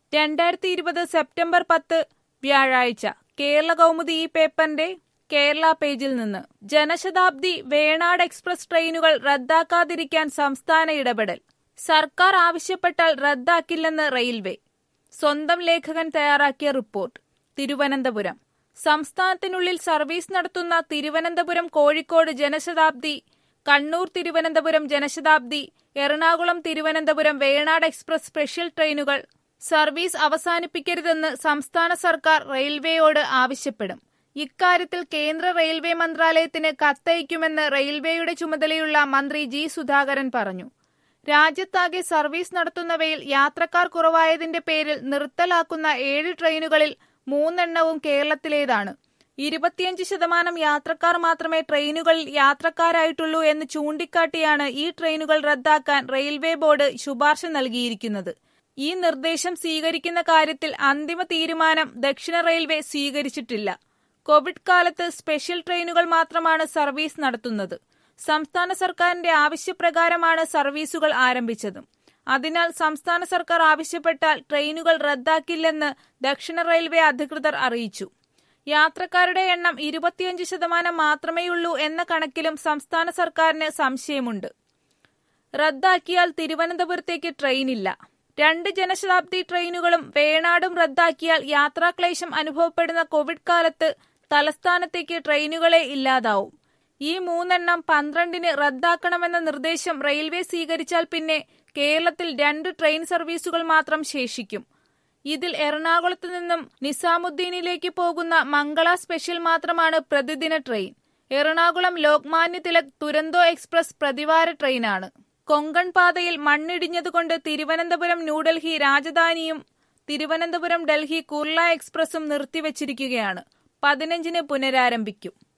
രണ്ടായിരത്തി ഇരുപത് സെപ്റ്റംബർ പത്ത് വ്യാഴാഴ്ച കേരള കൗമുദി ഈ പേപ്പറിന്റെ കേരള പേജിൽ നിന്ന് ജനശതാബ്ദി വേണാട് എക്സ്പ്രസ് ട്രെയിനുകൾ റദ്ദാക്കാതിരിക്കാൻ സംസ്ഥാന ഇടപെടൽ സർക്കാർ ആവശ്യപ്പെട്ടാൽ റദ്ദാക്കില്ലെന്ന് റെയിൽവേ സ്വന്തം ലേഖകൻ തയ്യാറാക്കിയ റിപ്പോർട്ട് തിരുവനന്തപുരം സംസ്ഥാനത്തിനുള്ളിൽ സർവീസ് നടത്തുന്ന തിരുവനന്തപുരം കോഴിക്കോട് ജനശതാബ്ദി കണ്ണൂർ തിരുവനന്തപുരം ജനശതാബ്ദി എറണാകുളം തിരുവനന്തപുരം വേണാട് എക്സ്പ്രസ് സ്പെഷ്യൽ ട്രെയിനുകൾ സർവീസ് അവസാനിപ്പിക്കരുതെന്ന് സംസ്ഥാന സർക്കാർ റെയിൽവേയോട് ആവശ്യപ്പെടും ഇക്കാര്യത്തിൽ കേന്ദ്ര റെയിൽവേ മന്ത്രാലയത്തിന് കത്തയക്കുമെന്ന് റെയിൽവേയുടെ ചുമതലയുള്ള മന്ത്രി ജി സുധാകരൻ പറഞ്ഞു രാജ്യത്താകെ സർവീസ് നടത്തുന്നവയിൽ യാത്രക്കാർ കുറവായതിന്റെ പേരിൽ നിർത്തലാക്കുന്ന ഏഴ് ട്രെയിനുകളിൽ മൂന്നെണ്ണവും കേരളത്തിലേതാണ് ഇരുപത്തിയഞ്ച് ശതമാനം യാത്രക്കാർ മാത്രമേ ട്രെയിനുകളിൽ യാത്രക്കാരായിട്ടുള്ളൂ എന്ന് ചൂണ്ടിക്കാട്ടിയാണ് ഈ ട്രെയിനുകൾ റദ്ദാക്കാൻ റെയിൽവേ ബോർഡ് ശുപാർശ നൽകിയിരിക്കുന്നത് ഈ നിർദ്ദേശം സ്വീകരിക്കുന്ന കാര്യത്തിൽ അന്തിമ തീരുമാനം ദക്ഷിണ റെയിൽവേ സ്വീകരിച്ചിട്ടില്ല കോവിഡ് കാലത്ത് സ്പെഷ്യൽ ട്രെയിനുകൾ മാത്രമാണ് സർവീസ് നടത്തുന്നത് സംസ്ഥാന സർക്കാരിന്റെ ആവശ്യപ്രകാരമാണ് സർവീസുകൾ ആരംഭിച്ചതും അതിനാൽ സംസ്ഥാന സർക്കാർ ആവശ്യപ്പെട്ടാൽ ട്രെയിനുകൾ റദ്ദാക്കില്ലെന്ന് ദക്ഷിണ റെയിൽവേ അധികൃതർ അറിയിച്ചു യാത്രക്കാരുടെ എണ്ണം ഇരുപത്തിയഞ്ച് ശതമാനം മാത്രമേയുള്ളൂ എന്ന കണക്കിലും സംസ്ഥാന സർക്കാരിന് സംശയമുണ്ട് റദ്ദാക്കിയാൽ തിരുവനന്തപുരത്തേക്ക് ട്രെയിനില്ല രണ്ട് ജനശതാബ്ദി ട്രെയിനുകളും വേണാടും റദ്ദാക്കിയാൽ യാത്രാക്ലേശം അനുഭവപ്പെടുന്ന കോവിഡ് കാലത്ത് തലസ്ഥാനത്തേക്ക് ട്രെയിനുകളെ ഇല്ലാതാവും ഈ മൂന്നെണ്ണം പന്ത്രണ്ടിന് റദ്ദാക്കണമെന്ന നിർദ്ദേശം റെയിൽവേ സ്വീകരിച്ചാൽ പിന്നെ കേരളത്തിൽ രണ്ട് ട്രെയിൻ സർവീസുകൾ മാത്രം ശേഷിക്കും ഇതിൽ എറണാകുളത്ത് നിന്നും നിസാമുദ്ദീനിലേക്ക് പോകുന്ന മംഗള സ്പെഷ്യൽ മാത്രമാണ് പ്രതിദിന ട്രെയിൻ എറണാകുളം ലോക്മാന്യ തിലക് തുരന്തോ എക്സ്പ്രസ് പ്രതിവാര ട്രെയിനാണ് കൊങ്കൺ പാതയിൽ മണ്ണിടിഞ്ഞതുകൊണ്ട് തിരുവനന്തപുരം ന്യൂഡൽഹി രാജധാനിയും തിരുവനന്തപുരം ഡൽഹി കുർള എക്സ്പ്രസും നിർത്തിവച്ചിരിക്കുകയാണ് പതിനഞ്ചിന് പുനരാരംഭിക്കും